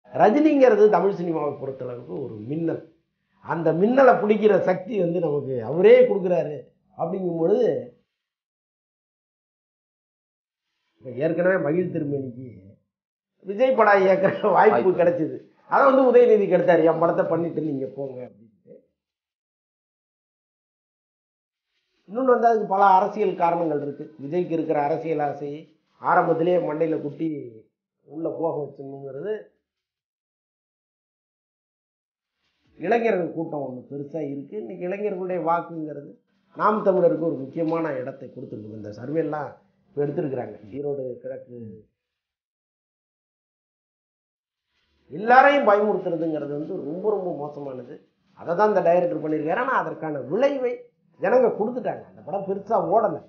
ரஜினிங்கிறது தமிழ் சினிமாவை பொறுத்தளவுக்கு ஒரு மின்னல் அந்த மின்னலை பிடிக்கிற சக்தி வந்து நமக்கு அவரே கொடுக்குறாரு அப்படிங்கும் பொழுது இப்ப ஏற்கனவே மகிழ் திருமணிக்கு விஜய் படம் இயக்குற வாய்ப்பு வாய்ப்பு. கிடைச்சிது அதை வந்து உதயநிதிக்கு எடுத்தாரு என் படத்தை பண்ணிட்டு நீங்க போங்க அப்படின்ட்டு இன்னொன்று வந்து அதுக்கு பல அரசியல் காரணங்கள் இருக்கு விஜய்க்கு இருக்கிற அரசியல் ஆசையை ஆரம்பத்திலேயே மண்டையில குட்டி உள்ள போக வச்சிடணுங்கிறது இளைஞர்கள் கூட்டம் ஒன்று பெருசா இருக்கு இன்னைக்கு இளைஞர்களுடைய வாக்குங்கிறது நாம் தமிழருக்கு ஒரு முக்கியமான இடத்தை கொடுத்துருக்கு இந்த சர்வேலாம் இப்போ எடுத்திருக்கிறாங்க ஈரோடு கிழக்கு எல்லாரையும் பயமுறுத்துறதுங்கிறது வந்து ரொம்ப ரொம்ப மோசமானது அதை தான் இந்த டைரக்டர் பண்ணியிருக்காரு ஆனால் அதற்கான விளைவை ஜனங்க கொடுத்துட்டாங்க அந்த படம் பெருசா ஓடலை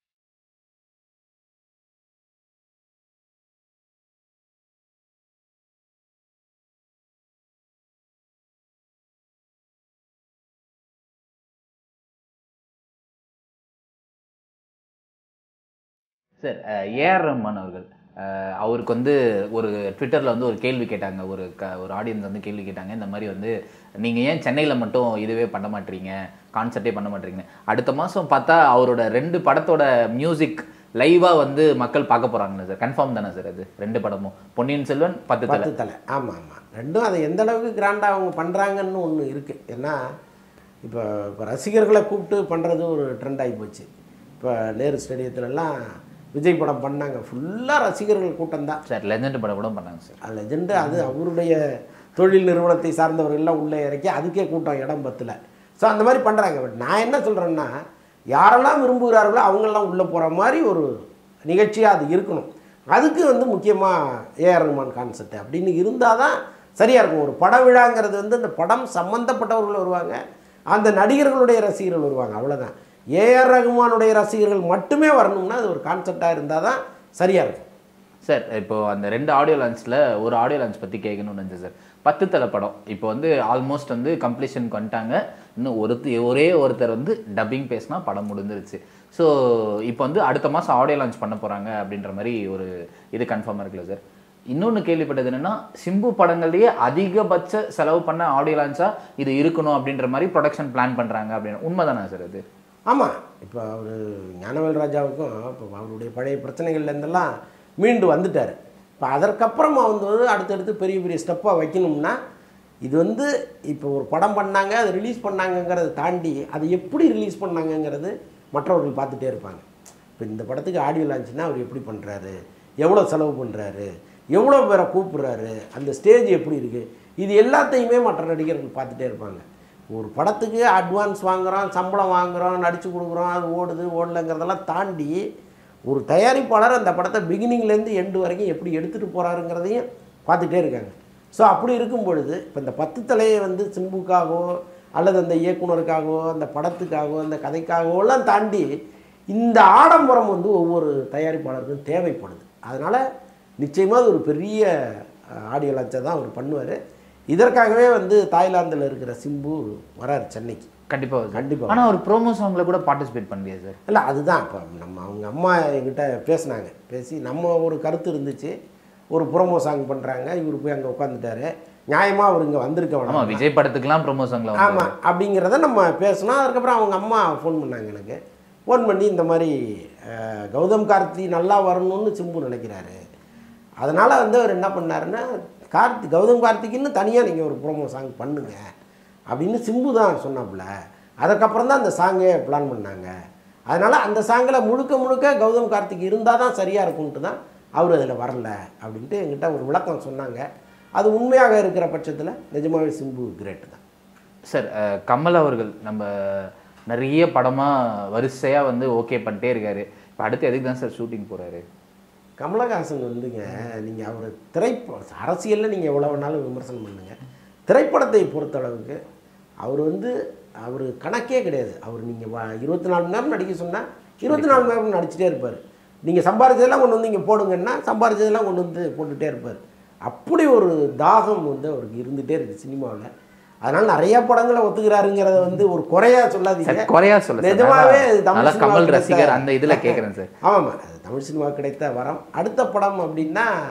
சார் ஏஆர் ரஹ்மான் அவர்கள் அஹ், அவருக்கு வந்து ஒரு ட்விட்டரில் வந்து ஒரு கேள்வி கேட்டாங்க ஒரு க ஒரு ஆடியன்ஸ் வந்து கேள்வி கேட்டாங்க இந்த மாதிரி வந்து நீங்கள் ஏன் சென்னையில் மட்டும் இதுவே பண்ண மாட்டீங்க கான்சர்ட்டே பண்ண மாட்டீங்க அடுத்த மாதம் பார்த்தா அவரோட ரெண்டு படத்தோட மியூசிக் லைவாக வந்து மக்கள் பார்க்க போகிறாங்களே சார் கன்ஃபார்ம் தானே சார் அது ரெண்டு படமும் பொன்னியின் செல்வன் பத்து தலை பத்து தலை ஆமாம் ஆமாம் ரெண்டும் அதை எந்த அளவுக்கு கிராண்டாக அவங்க பண்ணுறாங்கன்னு ஒன்று இருக்குது ஏன்னா இப்போ இப்போ ரசிகர்களை கூப்பிட்டு பண்ணுறது ஒரு ட்ரெண்ட் ஆகி போச்சு இப்போ நேரு ஸ்டேடியத்துலலாம் விஜய் படம் பண்ணாங்க ஃபுல்லாக ரசிகர்கள் கூட்டம் தான் சார் லெஜண்ட் படம் கூட பண்ணாங்க சார் லெஜெண்டு அது அவருடைய தொழில் நிறுவனத்தை சார்ந்தவர்கள்லாம் உள்ளே இறக்கி அதுக்கே கூட்டம் இடம் பத்தல ஸோ அந்த மாதிரி பண்ணுறாங்க பட் நான் என்ன சொல்கிறேன்னா யாரெல்லாம் விரும்புகிறார்களோ அவங்கெல்லாம் உள்ளே போகிற மாதிரி ஒரு நிகழ்ச்சியாக அது இருக்கணும் அதுக்கு வந்து முக்கியமாக ஏஆர் ரஹ்மான் கான்செப்ட் அப்படின்னு இருந்தால் தான் சரியாக இருக்கும் ஒரு பட விழாங்கிறது வந்து அந்த படம் சம்மந்தப்பட்டவர்கள் வருவாங்க அந்த நடிகர்களுடைய ரசிகர்கள் வருவாங்க அவ்வளோதான் ஏஆர் ரஹ்மானுடைய ரசிகர்கள் மட்டுமே வரணும்னா அது ஒரு கான்செப்டாக இருந்தால் தான் சரியாக இருக்கும் சார் இப்போ அந்த ரெண்டு ஆடியோ லான்ச்சில் ஒரு ஆடியோ லான்ச் பற்றி கேட்கணும்னு இருந்துச்சு சார் பத்து தலை படம் இப்போ வந்து ஆல்மோஸ்ட் வந்து கம்ப்ளீஷனுக்கு வந்துட்டாங்க இன்னும் ஒருத்த ஒரே ஒருத்தர் வந்து டப்பிங் பேசினா படம் முடிஞ்சிருச்சு ஸோ இப்போ வந்து அடுத்த மாதம் ஆடியோ லான்ச் பண்ண போகிறாங்க அப்படின்ற மாதிரி ஒரு இது கன்ஃபார்மாக இருக்குல்ல சார் இன்னொன்று கேள்விப்பட்டது என்னன்னா சிம்பு படங்கள்லேயே அதிகபட்ச செலவு பண்ண ஆடியோ லான்ச்சா இது இருக்கணும் அப்படின்ற மாதிரி ப்ரொடக்ஷன் பிளான் பண்ணுறாங்க அப்படின்னு உண்மைதானா சார் அது ஆமாம் இப்போ அவர் ஞானவேல் ராஜாவுக்கும் இப்போ அவருடைய பழைய பிரச்சனைகள்லேருந்தெல்லாம் மீண்டு வந்துட்டார் இப்போ அதற்கப்புறமா வந்து அடுத்தடுத்து பெரிய பெரிய ஸ்டெப்பாக வைக்கணும்னா இது வந்து இப்போ ஒரு படம் பண்ணாங்க அதை ரிலீஸ் பண்ணாங்கங்கிறத தாண்டி அதை எப்படி ரிலீஸ் பண்ணாங்கங்கிறது மற்றவர்கள் பார்த்துட்டே இருப்பாங்க இப்போ இந்த படத்துக்கு ஆடியோ லான்ச்னா அவர் எப்படி பண்ணுறாரு எவ்வளோ செலவு பண்ணுறாரு எவ்வளோ பேரை கூப்பிடுறாரு அந்த ஸ்டேஜ் எப்படி இருக்குது இது எல்லாத்தையுமே மற்ற நடிகர்கள் பார்த்துட்டே இருப்பாங்க ஒரு படத்துக்கு அட்வான்ஸ் வாங்குகிறோம் சம்பளம் வாங்குகிறோம் நடித்து கொடுக்குறோம் அது ஓடுது ஓடலைங்கிறதெல்லாம் தாண்டி ஒரு தயாரிப்பாளர் அந்த படத்தை பிகினிங்லேருந்து எண்டு வரைக்கும் எப்படி எடுத்துகிட்டு போகிறாருங்கிறதையும் பார்த்துட்டே இருக்காங்க ஸோ அப்படி இருக்கும் பொழுது இப்போ இந்த பத்து தலையை வந்து சிம்புக்காகவோ அல்லது அந்த இயக்குனருக்காகவோ அந்த படத்துக்காகவோ அந்த கதைக்காகவோலாம் தாண்டி இந்த ஆடம்பரம் வந்து ஒவ்வொரு தயாரிப்பாளருக்கும் தேவைப்படுது அதனால் நிச்சயமாக அது ஒரு பெரிய ஆடியோ லான்ச்சை தான் அவர் பண்ணுவார் இதற்காகவே வந்து தாய்லாந்தில் இருக்கிற சிம்பு வராரு சென்னைக்கு கண்டிப்பாக கண்டிப்பா. ஆனால் அவர் ப்ரோமோ சாங்கில் கூட பார்ட்டிசிபேட் பண்ணலையா சார் இல்லை அதுதான் இப்போ நம்ம அவங்க அம்மா என்கிட்ட பேசினாங்க பேசி நம்ம ஒரு கருத்து இருந்துச்சு ஒரு ப்ரோமோ சாங் பண்ணுறாங்க இவர் போய் அங்கே உட்காந்துட்டாரு நியாயமாக அவர் இங்கே வந்திருக்க ஆமா வேணாம் விஜய் படத்துக்குலாம் ப்ரோமோ சாங்ல வந்து ஆமாம் அப்படிங்கிறத நம்ம பேசினோம் அதுக்கப்புறம் அவங்க அம்மா ஃபோன் பண்ணாங்க எனக்கு ஃபோன் பண்ணி இந்த மாதிரி அஹ், கௌதம் கார்த்தி நல்லா வரணும்னு சிம்பு நினைக்கிறாரு அதனால் வந்து அவர் என்ன பண்ணாருன்னா கார்த்தி கௌதம் கார்த்திக்குன்னு தனியாக நீங்கள் ஒரு ப்ரோமோ சாங் பண்ணுங்க அப்படின்னு சிம்பு தான் சொன்னாப்புல அதுக்கப்புறம் தான் அந்த சாங்கே பிளான் பண்ணாங்க அதனால் அந்த சாங்கில் முழுக்க முழுக்க கௌதம் கார்த்திக் இருந்தால் தான் சரியாக இருக்கும்ன்ட்டு தான் அவர் அதில் வரல அப்படின்ட்டு என்கிட்ட ஒரு விளக்கம் சொன்னாங்க அது உண்மையாக இருக்கிற பட்சத்தில் நிஜமாவே சிம்பு கிரேட் தான் சார் அஹ், கமல் அவர்கள் நம்ம நிறைய படமா வரிசையா வந்து ஓகே பண்ணிட்டே இருக்காரு இப்போ அடுத்து எதுக்கு தான் சார் ஷூட்டிங் போறாரு கமலஹாசன் வந்துங்க நீங்கள் அவர் திரைப்ப அரசியலில் நீங்கள் எவ்வளோ வேணாலும் விமர்சனம் பண்ணுங்க திரைப்படத்தை பொறுத்தளவுக்கு அவர் வந்து அவர் கணக்கே கிடையாது அவர் நீங்கள் வா இருபத்தி நாலு மணி நேரம் நடிக்க சொன்னால் இருபத்தி நாலு மணி நேரம் நடிச்சிட்டே இருப்பார் நீங்கள் சம்பாரிச்சதெல்லாம் கொண்டு வந்து இங்கே போடுங்கன்னா சம்பாரிச்சதெல்லாம் கொண்டு வந்து போட்டுகிட்டே இருப்பார் அப்படி ஒரு தாகம் வந்து அவருக்கு இருந்துகிட்டே இருக்குது சினிமாவில் அதனால் நிறைய படங்களை ஒத்துக்கிறாருங்கிறத வந்து ஒரு குறையா சொல்லாதீங்க சார் குறையா சொல்ல சார் நிஜமாவே நல்லா- தமிழ் நல்லா கமல் சினிமாவுக்கு ரசிகர் கிடைத்த- அந்த இதுல கேக்குறேன் சார் ஆமாம்மா அது தமிழ் சினிமா கிடைத்த வரம் அடுத்த படம் அப்படின்னா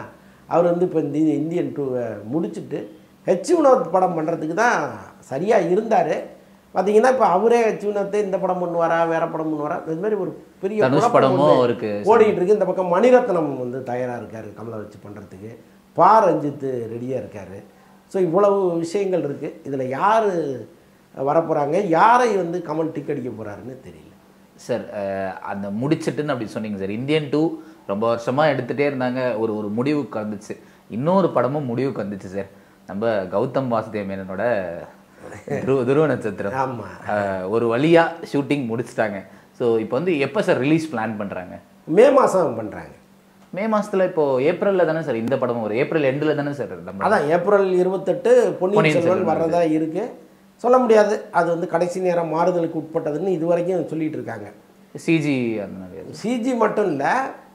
அவர் வந்து இப்போ இந்த இந்தியன் டூவை முடிச்சுட்டு ஹெச் வினோத் படம் பண்ணுறதுக்கு தான் சரியாக இருந்தார் பார்த்தீங்கன்னா இப்போ அவரே ஹெச் வினோத்தை இந்த படம் பண்ணுவாரா வேற படம் பண்ணுவாரா இது மாதிரி ஒரு பெரிய தனுஷ் குழப்பம் படமும் வந்து அவருக்கு ஓடிட்டு இருக்கு இந்த பக்கம் மணிரத்னம் வந்து தயாராக இருக்காரு கமலை வச்சு பண்ணுறதுக்கு பா ரஞ்சித் ரெடியாக இருக்காரு ஸோ இவ்வளவு விஷயங்கள் இருக்குது இதில் யார் வரப்போகிறாங்க யாரை வந்து கமல் டிக் அடிக்க போகிறாருன்னு தெரியல சார் அஹ், அந்த முடிச்சிட்டுன்னு அப்படி சொன்னீங்க சார் இந்தியன் டூ ரொம்ப வருஷமா எடுத்துட்டே இருந்தாங்க ஒரு ஒரு முடிவுக்கு வந்துச்சு இன்னொரு படமும் முடிவுக்கு வந்துச்சு சார் நம்ம கௌதம் வாசுதேவ் மேனனோட துருவ துருவ நட்சத்திரம் ஆமாம் அஹ், ஒரு வழியா ஷூட்டிங் முடிச்சிட்டாங்க ஸோ இப்போ வந்து எப்போ சார் ரிலீஸ் பிளான் பண்றாங்க மே மாதம் பண்ணுறாங்க மே மாசத்துல இப்போ ஏப்ரல்ல தானே சார் இந்த படம் வரும் ஏப்ரல் எண்டில் தானே சார் நம்ம அதான் ஏப்ரல் இருபத்தெட்டு பொன்னியின் பொன்னியின் செல்வன் செல்வன் வர்றதா இருக்கு சொல்ல முடியாது அது வந்து கடைசி நேரம் மாறுதலுக்கு உட்பட்டதுன்னு இது வரைக்கும் சொல்லிட்டு இருக்காங்க சிஜி அந்த மாதிரி சிஜி மட்டும் இல்லை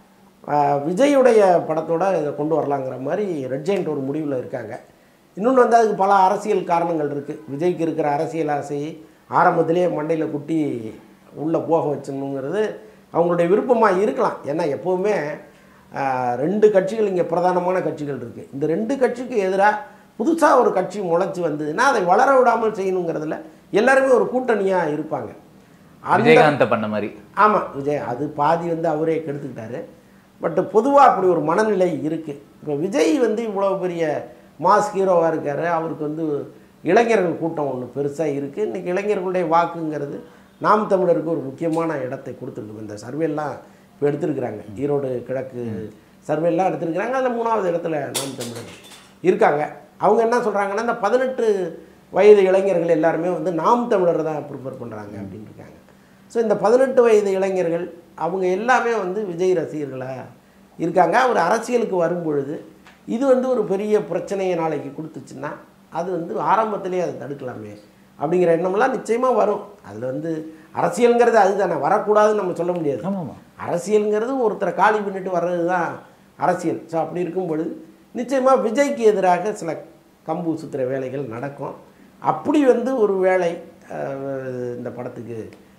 விஜயுடைய படத்தோட இதை கொண்டு வரலாங்கிற மாதிரி ரெட் ஜெயிண்ட் ஒரு முடிவில் இருக்காங்க இன்னொன்று வந்து அதுக்கு பல அரசியல் காரணங்கள் இருக்குது விஜய்க்கு இருக்கிற அரசியல் ஆசையை ஆரம்பத்திலேயே மண்டையில் குட்டி உள்ளே போக வச்சணுங்கிறது அவங்களுடைய விருப்பமாக இருக்கலாம் ஏன்னா எப்போவுமே ஆஹ், ரெண்டு கட்சிகள் இங்கே பிரதானமான கட்சிகள் இருக்குது இந்த ரெண்டு கட்சிக்கு எதிராக புதுசாக ஒரு கட்சி முளைச்சி வந்ததுன்னா அதை வளர விடாமல் செய்யணுங்கிறதுல எல்லாருமே ஒரு கூட்டணியாக இருப்பாங்க அந்த விஜயகாந்த் பண்ண மாதிரி ஆமாம் விஜய் அது பாதி வந்து அவரே கெடுத்துக்கிட்டாரு பட் பொதுவாக அப்படி ஒரு மனநிலை இருக்குது இப்போ விஜய் வந்து இவ்வளோ பெரிய மாஸ் ஹீரோவாக இருக்காரு அவருக்கு வந்து இளைஞர்கள் கூட்டம் ஒன்று பெருசாக இருக்குது இன்றைக்கி இளைஞர்களுடைய வாக்குங்கிறது நாம் தமிழருக்கு ஒரு முக்கியமான இடத்தை கொடுத்துருக்கு இந்த சர்வேலாம் இப்போ எடுத்திருக்கிறாங்க ஈரோடு கிழக்கு சர்வேலாம் எடுத்திருக்கிறாங்க அதில் மூணாவது இடத்துல நாம் தமிழர் இருக்காங்க அவங்க என்ன சொல்கிறாங்கன்னா இந்த பதினெட்டு வயது இளைஞர்கள் எல்லாருமே வந்து நாம் தமிழரை தான் ப்ரிஃபர் பண்ணுறாங்க அப்படின்னு இருக்காங்க ஸோ இந்த பதினெட்டு வயது இளைஞர்கள் அவங்க எல்லாமே வந்து விஜய் ரசிகர்களாக இருக்காங்க அவர் அரசியலுக்கு வரும்பொழுது இது வந்து ஒரு பெரிய பிரச்சனையை நாளைக்கு கொடுத்துச்சுன்னா அது வந்து ஆரம்பத்திலேயே அதை தடுக்கலாமே அப்படிங்கிற எண்ணம்லாம் நிச்சயமாக வரும் அதில் வந்து அரசியலுங்கிறது அதுதானே வரக்கூடாதுன்னு நம்ம சொல்ல முடியாது ஆமாமா அரசியலுங்கிறது ஒருத்தரை காலி பண்ணிட்டு வர்றது தான் அரசியல் ஸோ அப்படி இருக்கும் பொழுது நிச்சயமாக விஜய்க்கு எதிராக சில கம்பு சுத்துற வேலைகள் நடக்கும் அப்படி வந்து ஒரு வேலை அஹ், இந்த படத்துக்கு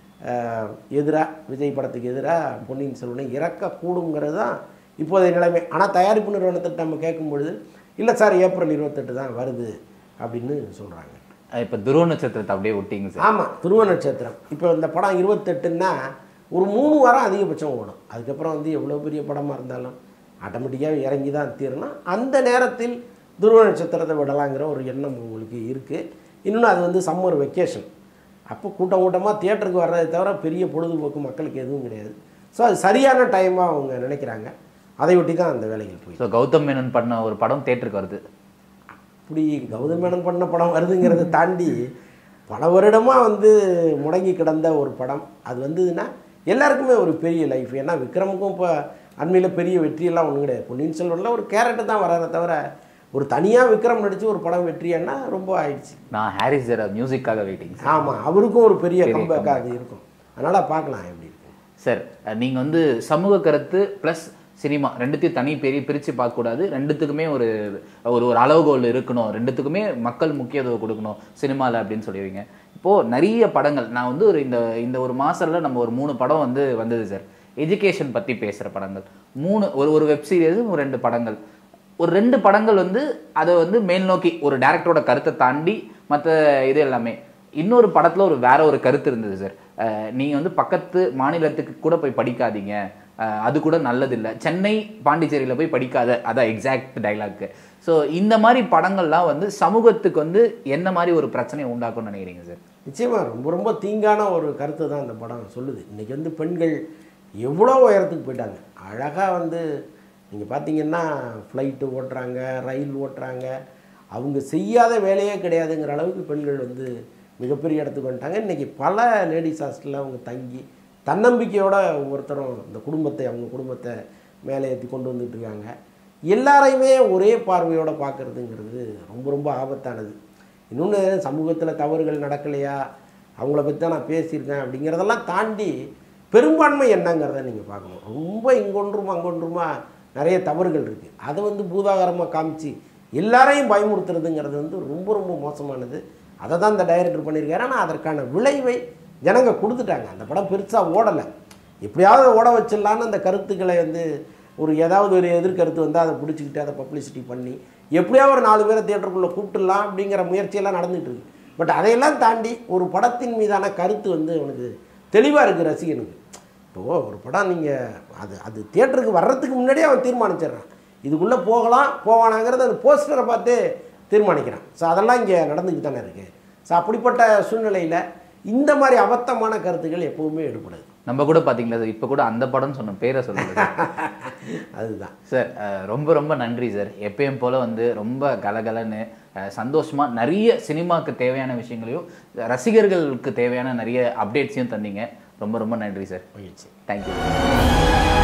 எதிராக விஜய் படத்துக்கு எதிராக பொன்னியின் செல்வனை இறக்கக்கூடுங்கிறது தான் இப்போதைய நிலைமை ஆனால் தயாரிப்பு நிறுவனத்திட்ட நம்ம கேட்கும் பொழுது இல்லை சார் ஏப்ரல் இருபத்தெட்டு தான் வருது அப்படின்னு சொல்கிறாங்க இப்போ துருவ நட்சத்திரத்தை அப்படியே விட்டீங்க சார் ஆமாம் துருவ நட்சத்திரம் இப்போ இந்த படம் இருபத்தெட்டுன்னா ஒரு மூணு வாரம் அதிகபட்சம் ஓடும் அதுக்கப்புறம் வந்து எவ்வளோ பெரிய படமாக இருந்தாலும் ஆட்டோமேட்டிக்காக இறங்கி தான் தீரணும் அந்த நேரத்தில் துருவ நட்சத்திரத்தை விடலாங்கிற ஒரு எண்ணம் உங்களுக்கு இருக்குது இன்னொன்று அது வந்து சம்மர் வெக்கேஷன் அப்போ கூட்டம் கூட்டமாக தியேட்டருக்கு வர்றதை தவிர பெரிய பொழுதுபோக்கு மக்களுக்கு எதுவும் கிடையாது ஸோ அது சரியான டைமாக அவங்க நினைக்கிறாங்க அதை ஒட்டி தான் அந்த வேலைகள் போய் ஸோ கௌதம் மேனன் பண்ண ஒரு படம் தேட்டருக்கு வருது இப்படி கௌதம் மேனன் பண்ண படம் வருதுங்கிறத தாண்டி பல வருடமாக வந்து முடங்கி கிடந்த ஒரு படம் அது வந்ததுன்னா எல்லாருக்குமே ஒரு பெரிய லைஃப் ஏன்னா விக்ரமுக்கும் இப்போ அண்மையில் பெரிய வெற்றியெல்லாம் ஒன்றும் கிடையாது பொன்னியின் செல்வனில் ஒரு கேரக்டர் தான் வராத தவிர ஒரு தனியாக விக்ரம் நடித்து ஒரு படம் வெற்றியானா ரொம்ப ஆயிடுச்சு நான் ஹாரிஸ் ஜெரா மியூசிக்காக வெயிட்டிங் சார் ஆமாம் அவருக்கும் ஒரு பெரிய பெரிய கம்பேக்காக அது இருக்கும் அதனால் பார்க்கலாம் எப்படி இருக்கு சார் நீங்கள் வந்து சமூக கருத்து ப்ளஸ் சினிமா ரெண்டுத்தையும் தனி பெரிய பிரித்து பார்க்கக்கூடாது ரெண்டுத்துக்குமே ஒரு ஒரு ஒரு அளவுகோல் இருக்கணும் ரெண்டுத்துக்குமே மக்கள் முக்கியத்துவம் கொடுக்கணும் சினிமாவில் அப்படின்னு சொல்லிடுவீங்க இப்போது நிறைய படங்கள் நான் வந்து ஒரு இந்த இந்த ஒரு மாதத்தில் நம்ம ஒரு மூணு படம் வந்து வந்தது சார் எஜுகேஷன் பற்றி பேசுகிற படங்கள் மூணு ஒரு ஒரு வெப் சீரிஸ் ஒரு ரெண்டு படங்கள் ஒரு ரெண்டு படங்கள் வந்து அதை வந்து மேல் நோக்கி ஒரு டேரக்டரோட கருத்தை தாண்டி மற்ற இது எல்லாமே இன்னொரு படத்துல ஒரு வேற ஒரு கருத்து இருந்தது சார் அஹ் நீங்க வந்து பக்கத்து மாநிலத்துக்கு கூட போய் படிக்காதீங்க அஹ் அது கூட நல்லதில்லை சென்னை பாண்டிச்சேரியில போய் படிக்காத அதான் எக்ஸாக்ட் டைலாக் ஸோ இந்த மாதிரி படங்கள்லாம் வந்து சமூகத்துக்கு வந்து என்ன மாதிரி ஒரு பிரச்சனையை உண்டாக்கும்னு நினைக்கிறீங்க சார் நிச்சயமாக ரொம்ப ரொம்ப தீங்கான ஒரு கருத்தை தான் அந்த படம் சொல்லுது இன்றைக்கி வந்து பெண்கள் எவ்வளோ உயரத்துக்கு போயிட்டாங்க அழகாக வந்து நீங்கள் பார்த்தீங்கன்னா ஃப்ளைட்டு ஓட்டுறாங்க ரயில் ஓட்டுறாங்க அவங்க செய்யாத வேலையே கிடையாதுங்கிற அளவுக்கு பெண்கள் வந்து மிகப்பெரிய இடத்துக்கு வந்துட்டாங்க இன்றைக்கி பல லேடிஸ் ஹாஸ்டலில் அவங்க தங்கி தன்னம்பிக்கையோட ஒவ்வொருத்தரும் இந்த குடும்பத்தை அவங்க குடும்பத்தை மேலே ஏற்றி கொண்டு வந்துட்டு இருக்காங்க எல்லாரையுமே ஒரே பார்வையோட பார்க்கறதுங்கிறது ரொம்ப ரொம்ப ஆபத்தானது இன்னொன்று சமூகத்தில் தவறுகள் நடக்கலையா அவங்கள பற்றி தான் நான் பேசியிருக்கேன் அப்படிங்கிறதெல்லாம் தாண்டி பெரும்பான்மை என்னங்கிறத நீங்கள் பார்க்கணும் ரொம்ப இங்கொன்றும் அங்கொன்றுமா நிறைய தவறுகள் இருக்குது அதை வந்து பூதாகரமாக காமிச்சு எல்லாரையும் பயமுறுத்துறதுங்கிறது வந்து ரொம்ப ரொம்ப மோசமானது அதை தான் இந்த டைரக்டர் பண்ணியிருக்காரு ஆனால் அதற்கான விளைவை ஜனங்க கொடுத்துட்டாங்க அந்த படம் பெருசாக ஓடலை எப்படியாவது ஓட வச்சிடலான்னு அந்த கருத்துக்களை வந்து ஒரு ஏதாவது ஒரு எதிர்கருத்து வந்து அதை பிடிச்சிக்கிட்டு அதை பப்ளிசிட்டி பண்ணி எப்படியா ஒரு நாலு பேரை தியேட்டருக்குள்ளே கூப்பிட்டுடலாம் அப்படிங்கிற முயற்சியெல்லாம் நடந்துகிட்டு இருக்கு பட் அதையெல்லாம் தாண்டி ஒரு படத்தின் மீதான கருத்து வந்து அவனுக்கு தெளிவாக இருக்குது ரசிகனுக்கு இப்போது ஒரு படம் நீங்கள் அது அது தியேட்டருக்கு வர்றதுக்கு முன்னாடியே அவன் தீர்மானிச்சிடுறான் இதுக்குள்ளே போகலாம் போவானாங்கிறது அந்த போஸ்டரை பார்த்து தீர்மானிக்கிறான் ஸோ அதெல்லாம் இங்கே நடந்துக்கிட்டு தானே இருக்குது ஸோ அப்படிப்பட்ட சூழ்நிலையில் இந்த மாதிரி அபத்தமான கருத்துக்கள் எப்பவுமே எடுபடாது நம்ம கூட பாத்தீங்களா சார் இப்போ கூட அந்த படம் சொன்ன பேரை சொல்லுங்க சார். அதுதான் சார் அஹ், ரொம்ப ரொம்ப நன்றி சார் எப்பயும் போல வந்து ரொம்ப கலகலன்னு அஹ், சந்தோஷமா நிறைய சினிமாக்கு தேவையான விஷயங்களையும் ரசிகர்களுக்கு தேவையான நிறைய அப்டேட்ஸையும் தந்தீங்க ரொம்ப ரொம்ப நன்றி சார் மகிழ்ச்சி தேங்க்யூ